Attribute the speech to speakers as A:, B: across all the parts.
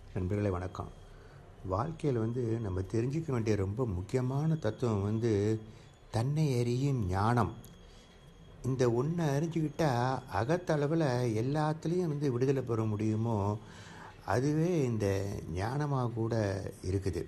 A: நண்பர்களே வணக்கம் வாழ்க்கையில் வந்து நம்ம தெரிஞ்சிக்க வேண்டிய ரொம்ப முக்கியமான தத்துவம் வந்து தன்னை அறியும் ஞானம் இந்த ஒன்றை அறிஞ்சிக்கிட்டா அகத்தளவில் எல்லாத்துலேயும் வந்து விடுதலை பெற முடியுமோ அதுவே இந்த ஞானமாக கூட இருக்குது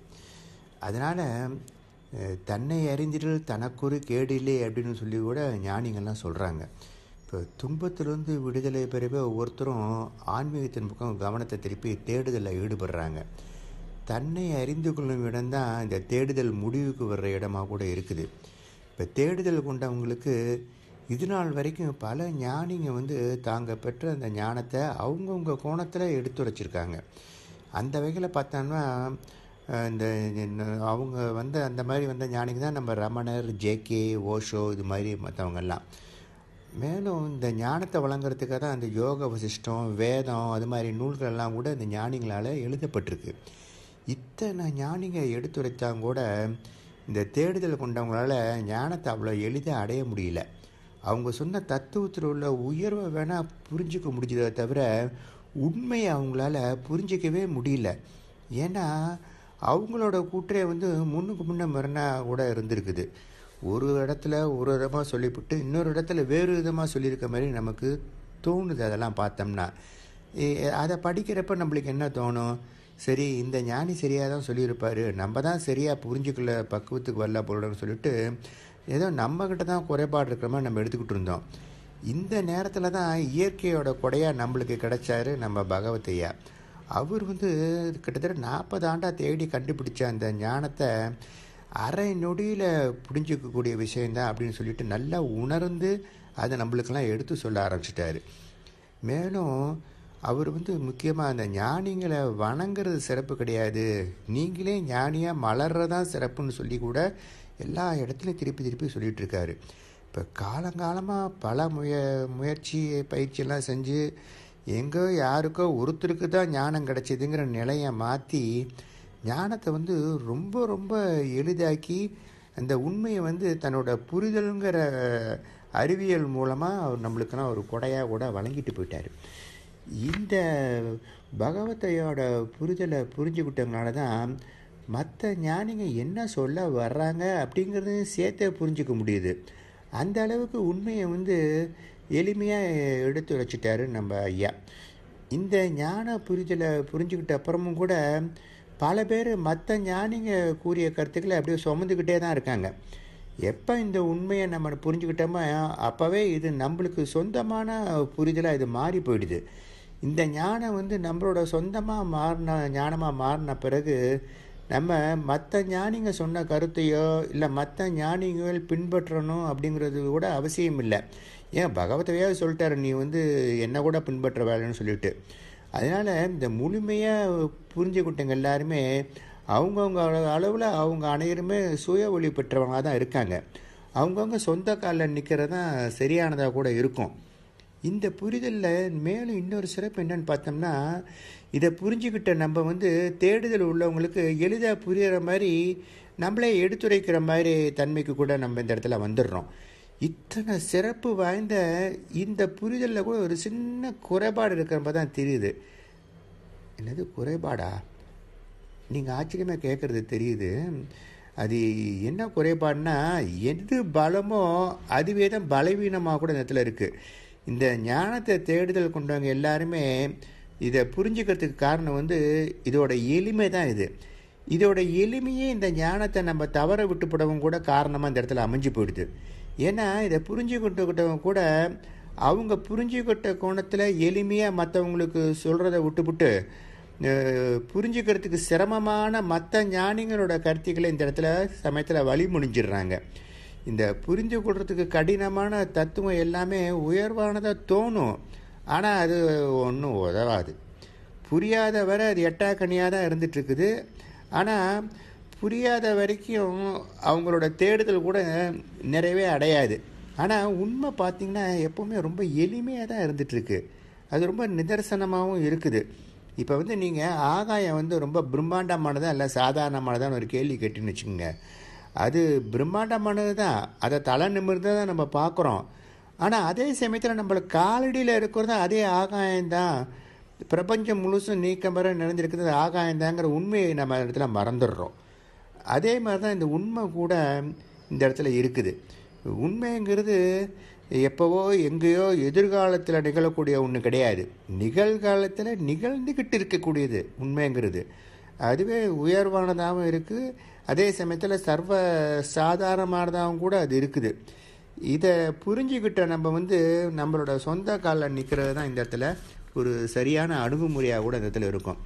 A: அதனால் அஹ், தன்னை அறிந்திடல் தனக்கொரு கேடில்லை அப்படின்னு சொல்லி கூட ஞானிகள்லாம் சொல்கிறாங்க இப்போ துன்பத்திலிருந்து விடுதலை பெறவே ஒவ்வொருத்தரும் ஆன்மீகத்தின் பக்கம் கவனத்தை திருப்பி தேடுதலில் ஈடுபடுறாங்க தன்னை அறிந்து கொள்ளும் இடம்தான் இந்த தேடுதல் முடிவுக்கு வர்ற இடமா கூட இருக்குது இப்போ தேடுதல் கொண்டவங்களுக்கு இது நாள் வரைக்கும் பல ஞானிங்க வந்து தாங்க பெற்ற அந்த ஞானத்தை அவங்கவுங்க கோணத்தில் எடுத்துரைச்சிருக்காங்க அந்த வகையில் பார்த்தோம்னா அஹ், இந்த இந்த அவங்க வந்த அந்த மாதிரி வந்த ஞானிங்க தான் நம்ம ரமணர் ஜேகே ஓஷோ இது மாதிரி மற்றவங்கெல்லாம் மேலும் இந்த ஞானத்தை வழங்குறதுக்காக தான் அந்த யோக வசிஷ்டம் வேதம் அது மாதிரி நூல்கள் எல்லாம் கூட இந்த ஞானிகளால் எழுதப்பட்டிருக்கு இத்தனை ஞானிங்க எடுத்துரைத்தாங்க கூட இந்த தேடுதல் கொண்டவங்களால ஞானத்தை அவ்வளோ எளிதாக அடைய முடியல அவங்க சொன்ன தத்துவத்தில் உள்ள உயர்வை வேணால் புரிஞ்சுக்க முடிஞ்சதை தவிர உண்மையை அவங்களால புரிஞ்சிக்கவே முடியல ஏன்னா அவங்களோட கூற்றே வந்து முன்னுக்கு முன்ன மறுனா கூட இருந்திருக்குது ஒரு இடத்துல ஒரு விதமாக சொல்லிவிட்டு இன்னொரு இடத்துல வேறு விதமாக சொல்லியிருக்க மாதிரி நமக்கு தோணுது அதெல்லாம் பார்த்தோம்னா ஏ- அதை படிக்கிறப்ப நம்மளுக்கு என்ன தோணும் சரி இந்த ஞானி சரியாக தான் சொல்லியிருப்பாரு நம்ம தான் சரியாக புரிஞ்சுக்கல பக்குவத்துக்கு வரல போலன்னு சொல்லிட்டு ஏதோ நம்மக்கிட்ட தான் குறைபாடு இருக்கிற மாதிரி நம்ம எடுத்துக்கிட்டு இருந்தோம் இந்த நேரத்தில் தான் இயற்கையோட கொடையாக நம்மளுக்கு கிடைச்சாரு நம்ம பகவத்தையா அவர் வந்து கிட்டத்தட்ட நாற்பது ஆண்டாக தேடி கண்டுபிடிச்ச அந்த ஞானத்தை அரை நொடியில் புரிஞ்சிக்கக்கூடிய விஷயந்தான் அப்படின்னு சொல்லிட்டு நல்லா உணர்ந்து அதை நம்மளுக்கெல்லாம் எடுத்து சொல்ல ஆரம்பிச்சிட்டாரு மேலும் அவர் வந்து முக்கியமாக அந்த ஞானிங்களை வணங்குறது சிறப்பு கிடையாது நீங்களே ஞானியாக மலர்றதான் சிறப்புன்னு சொல்லி கூட எல்லா இடத்துலையும் திருப்பி திருப்பி சொல்லிட்டு இருக்காரு இப்போ காலங்காலமாக பல முய முயற்சி பயிற்சியெல்லாம் செஞ்சு எங்கோ யாருக்கோ ஒருத்தருக்கு தான் ஞானம் கிடைச்சிதுங்கிற நிலையை மாற்றி ஞானத்தை வந்து ரொம்ப ரொம்ப எளிதாக்கி அந்த உண்மையை வந்து தன்னோட புரிதலுங்கிற அறிவியல் மூலமாக அவர் நம்மளுக்கெல்லாம் ஒரு கொடையாக கூட வழங்கிட்டு போயிட்டார் இந்த பகவத்தையோட புரிதலை புரிஞ்சுக்கிட்டதுனால தான் மற்ற ஞானிங்க என்ன சொல்ல வர்றாங்க அப்படிங்கிறதையும் சேர்த்தே புரிஞ்சுக்க முடியுது அந்த அளவுக்கு உண்மையை வந்து எளிமையாக எடுத்து வச்சிட்டாரு நம்ம ஐயா இந்த ஞான புரிதலை புரிஞ்சுக்கிட்ட அப்புறமும் கூட பல பேர் மற்ற ஞானிங்க கூறிய கருத்துக்களை அப்படியே சுமந்துக்கிட்டே தான் இருக்காங்க எப்போ இந்த உண்மையை நம்ம புரிஞ்சுக்கிட்டோமோ அப்போவே இது நம்மளுக்கு சொந்தமான புரிதலாக இது மாறி போயிடுது இந்த ஞானம் வந்து நம்மளோட சொந்தமாக மாறின ஞானமாக மாறின பிறகு நம்ம மற்ற ஞானிங்க சொன்ன கருத்தையோ இல்லை மற்ற ஞானிகள் பின்பற்றணும் அப்படிங்கிறது கூட அவசியம் இல்லை ஏன் பகவத்தையாவது சொல்லிட்டாரு நீ வந்து என்ன கூட பின்பற்ற வேலைன்னு சொல்லிட்டு அதனால் இந்த முழுமையாக புரிஞ்சுக்கிட்டவங்க எல்லாருமே அவங்கவுங்க அளவில் அவங்க அனைவருமே சுய ஒளி பெற்றவங்களாக தான் இருக்காங்க அவங்கவுங்க சொந்த காலில் நிற்கிறது தான் சரியானதாக கூட இருக்கும் இந்த புரிதலில் மேலும் இன்னொரு சிறப்பு என்னன்னு பார்த்தோம்னா இதை புரிஞ்சுக்கிட்ட நம்ம வந்து தேடுதல் உள்ளவங்களுக்கு எளிதாக புரிகிற மாதிரி நம்மளே எடுத்துரைக்கிற மாதிரி தன்மைக்கு கூட நம்ம இந்த இடத்துல வந்துடுறோம் இத்தனை சிறப்பு வாய்ந்த இந்த புரிதலில் கூட ஒரு சின்ன குறைபாடு இருக்கிற மாதிரி தான் தெரியுது என்னது குறைபாடா நீங்கள் ஆச்சரியமாக கேட்குறது தெரியுது அது என்ன குறைபாடுனா எது பலமோ அதுவே தான் பலவீனமாக கூட இந்த இடத்துல இருக்குது இந்த ஞானத்தை தேடுதல் கொண்டவங்க எல்லாருமே இதை புரிஞ்சுக்கிறதுக்கு காரணம் வந்து இதோட எளிமை தான் இது இதோட எளிமையே இந்த ஞானத்தை நம்ம தவற விட்டுப்படவும் கூட காரணமாக இந்த இடத்துல அமைஞ்சு போயிடுது ஏன்னா இதை புரிஞ்சுக்கிட்டவங்க கூட அவங்க புரிஞ்சுக்கிட்ட கோணத்தில் எளிமையாக மற்றவங்களுக்கு சொல்கிறத விட்டுப்புட்டு அஹ், புரிஞ்சுக்கிறதுக்கு சிரமமான மற்ற ஞானிகளோட கருத்துக்களை இந்த இடத்துல சமயத்தில் வழி முடிஞ்சிடுறாங்க இந்த புரிஞ்சு கொள்றதுக்கு கடினமான தத்துவம் எல்லாமே உயர்வானதாக தோணும் ஆனால் அது ஒன்றும் உதவாது புரியாத வரை அது எட்டாக்கனியாக தான் இருந்துகிட்ருக்குது ஆனால் புரியாத வரைக்கும் அவங்களோட தேடுதல் கூட நிறைவே அடையாது ஆனால் உண்மை பார்த்திங்கன்னா எப்போவுமே ரொம்ப எளிமையாக தான் இருந்துகிட்ருக்கு அது ரொம்ப நிதர்சனமாகவும் இருக்குது இப்போ வந்து நீங்கள் ஆகாயம் வந்து ரொம்ப பிரம்மாண்டமானதா இல்லை சாதாரணமானதான்னு ஒரு கேள்வி கேட்டுன்னு வச்சுக்கோங்க அது பிரம்மாண்டமானது தான் அதை தலை நிமிர்ந்து தான் நம்ம பார்க்குறோம் ஆனால் அதே சமயத்தில் நம்மளுக்கு காலடியில் இருக்கிறது அதே ஆகாயம்தான் பிரபஞ்சம் முழுசும் நீக்கம் வர நிறைஞ்சிருக்கிறது ஆகாயந்தாங்கிற உண்மையை நம்ம அந்த இடத்துல மறந்துடுறோம் அதே மாதிரி தான் இந்த உண்மை கூட இந்த இடத்துல இருக்குது உண்மைங்கிறது எப்போவோ எங்கேயோ எதிர்காலத்தில் நிகழக்கூடிய ஒன்று கிடையாது நிகழ்காலத்தில் நிகழ்ந்துக்கிட்டு இருக்கக்கூடியது உண்மைங்கிறது அதுவே உயர்வானதாகவும் இருக்குது அதே சமயத்தில் சர்வ சாதாரணமானதாகவும் கூட அது இருக்குது இதை புரிஞ்சுக்கிட்ட நம்ம வந்து நம்மளோட சொந்த காலில் நிற்கிறது தான் இந்த இடத்துல ஒரு சரியான அணுகுமுறையாக கூட இந்த இடத்துல இருக்கும்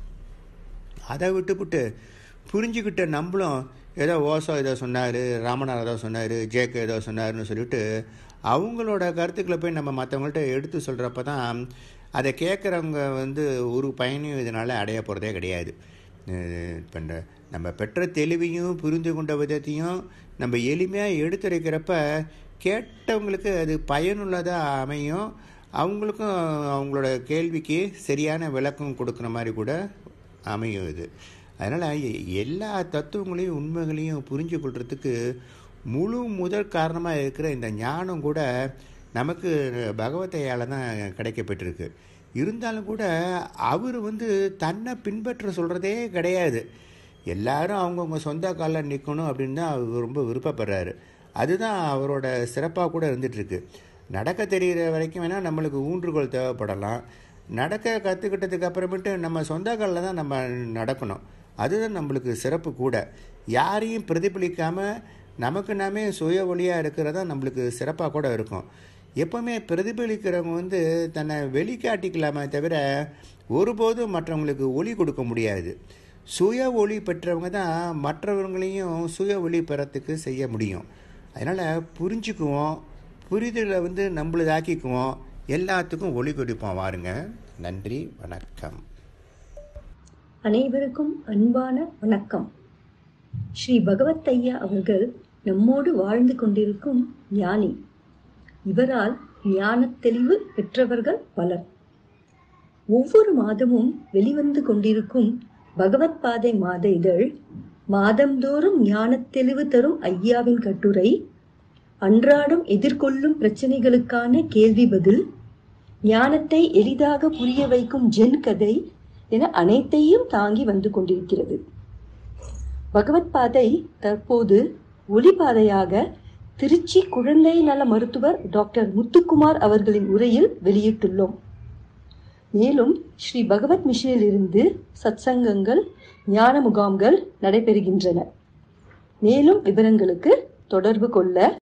A: அதை விட்டுவிட்டு புரிஞ்சுக்கிட்ட நம்மளும் ஏதோ ஓசோ ஏதோ சொன்னார் ராமனார் ஏதோ சொன்னார் ஜேக்கு ஏதோ சொன்னார்னு சொல்லிட்டு அவங்களோட கருத்துக்களை போய் நம்ம மற்றவங்கள்ட்ட எடுத்து சொல்கிறப்ப தான் அதை கேட்குறவங்க வந்து ஒரு பயனையும் இதனால் அடைய போகிறதே கிடையாது இப்போ இந்த நம்ம பெற்ற தெளிவையும் புரிந்து கொண்ட விதத்தையும் நம்ம எளிமையாக எடுத்துரைக்கிறப்ப கேட்டவங்களுக்கு அது பயனுள்ளதாக அமையும் அவங்களுக்கும் அவங்களோட கேள்விக்கு சரியான விளக்கம் கொடுக்குற மாதிரி கூட அமையும் இது அதனால் எல்லா தத்துவங்களையும் உண்மைகளையும் புரிஞ்சு கொள்றதுக்கு முழு முதல் காரணமாக இருக்கிற இந்த ஞானம் கூட நமக்கு பகவத்தையால் தான் கிடைக்கப்பட்டிருக்கு இருந்தாலும் கூட அவர் வந்து தன்னை பின்பற்ற சொல்கிறதே கிடையாது எல்லாரும் அவங்கவுங்க சொந்த காலில் நிற்கணும் அப்படின்னு தான் அவர் ரொம்ப விருப்பப்படுறாரு அதுதான் அவரோட சிறப்பாக கூட இருந்துகிட்ருக்கு நடக்க தெரிகிற வரைக்கும் வேணால் நம்மளுக்கு ஊன்றுகோல் தேவைப்படலாம் நடக்க கற்றுக்கிட்டதுக்கு அப்புறமேட்டு நம்ம சொந்த காலில் தான் நம்ம நடக்கணும் அதுதான் நம்மளுக்கு சிறப்பு கூட யாரையும் பிரதிபலிக்காமல் நமக்கு நாமே சுய ஒளியாக இருக்கிறதா நம்மளுக்கு சிறப்பாக கூட இருக்கும் எப்போவுமே பிரதிபலிக்கிறவங்க வந்து தன்னை வெளிக்காட்டிக்கலாமே தவிர ஒருபோதும் மற்றவங்களுக்கு ஒளி கொடுக்க முடியாது சுய ஒளி பெற்றவங்க தான் மற்றவங்களையும் சுய ஒளி பெறத்துக்கு செய்ய முடியும் அதனால் புரிஞ்சுக்குவோம் புரிதலை வந்து நம்மளதாக்கிக்குவோம் எல்லாத்துக்கும் ஒளி கொடுப்போம் வாருங்க நன்றி வணக்கம்
B: அனைவருக்கும் அன்பான வணக்கம் ஸ்ரீ பகவத் ஐயா அவர்கள் நம்மோடு வாழ்ந்து கொண்டிருக்கும் ஞானி இவரால் ஞானத் தெளிவு பெற்றவர்கள் பலர் ஒவ்வொரு மாதமும் வெளிவந்து கொண்டிருக்கும் பகவத் பாதை மாத இதழ் மாதந்தோறும் ஞானத் தெளிவு தரும் ஐயாவின் கட்டுரை அன்றாடம் எதிர்கொள்ளும் பிரச்சனைகளுக்கான கேள்வி பதில் ஞானத்தை எளிதாக புரிய வைக்கும் ஜென் கதை என அனைத்தையும் தாங்கி வந்து கொண்டிருக்கிறது பகவத் பாதை தற்போது ஒளிபாதையாக திருச்சி குழந்தை நல மருத்துவர் டாக்டர் முத்துக்குமார் அவர்களின் உரையில் வெளியிட்டுள்ளோம் மேலும் ஸ்ரீ பகவத் மிஷனில் இருந்து சத்சங்கங்கள் ஞான முகாம்கள் நடைபெறுகின்றன மேலும் விவரங்களுக்கு தொடர்பு கொள்ள